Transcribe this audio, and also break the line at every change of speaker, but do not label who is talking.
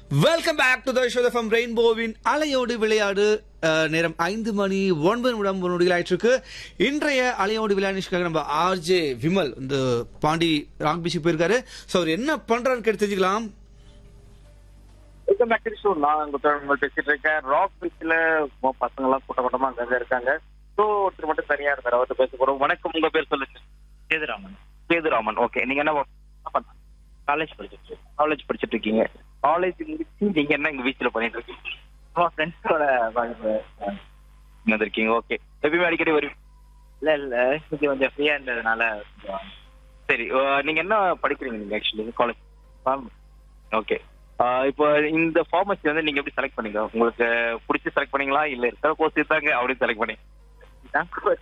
welcome back to the show from ரெயின்போவின் அலையோடு விளையாடு அஹ், நேரம் ஐந்து மணி ஒன்பது நிமிடம் ஒரு நொடிகள் ஆயிட்டு இருக்கு இன்றைய அலையோடு விளையாடுக்காக நம்ம ஆர்ஜே விமல் இந்த பாண்டி ராக் பீச்சுக்கு போயிருக்காரு ஸோ அவர் என்ன பண்றான்னு கேட்டு தெரிஞ்சுக்கலாம்
வெல்கம் பேக் டு ஷோ நான் உங்க உங்கள் பேசிட்டு இருக்கேன் ராக் பீச்ல பசங்க எல்லாம் கூட்ட கூட்டமா அங்க இருக்காங்க ஸோ ஒருத்தர் மட்டும் தனியா இருந்தார் அவர்கிட்ட பேச போறோம் வணக்கம் உங்க பேர் சொல்லுங்க
சேதுராமன்
சேதுராமன் ஓகே நீங்க என்ன work-
காலேஜ் படிச்சுட்டு
காலேஜ் படிச்சிட்டு இருக்கீங்க காலேஜ் முடிச்சு நீங்க என்ன இங்க பீச்ல பண்ணிட்டு இருக்கீங்க
ஃப்ரெண்ட்ஸோட
வந்திருக்கீங்க ஓகே எப்பயுமே அடிக்கடி வருவீங்க
இல்ல இல்ல இன்னைக்கு கொஞ்சம் ஃப்ரீயா இருந்ததுனால கொஞ்சம்
சரி அஹ், நீங்க என்ன படிக்கிறீங்க நீங்க ஆக்சுவலி காலேஜ் ஓகே இப்போ இந்த ஃபார்மசி வந்து நீங்க எப்படி செலக்ட் பண்ணீங்க உங்களுக்கு பிடிச்சி செலக்ட் பண்ணீங்களா இல்ல இருக்கிற கோர்ஸ் இருந்தாங்க அப்படின்னு செலக்ட் பண்ணீங்க
இதான்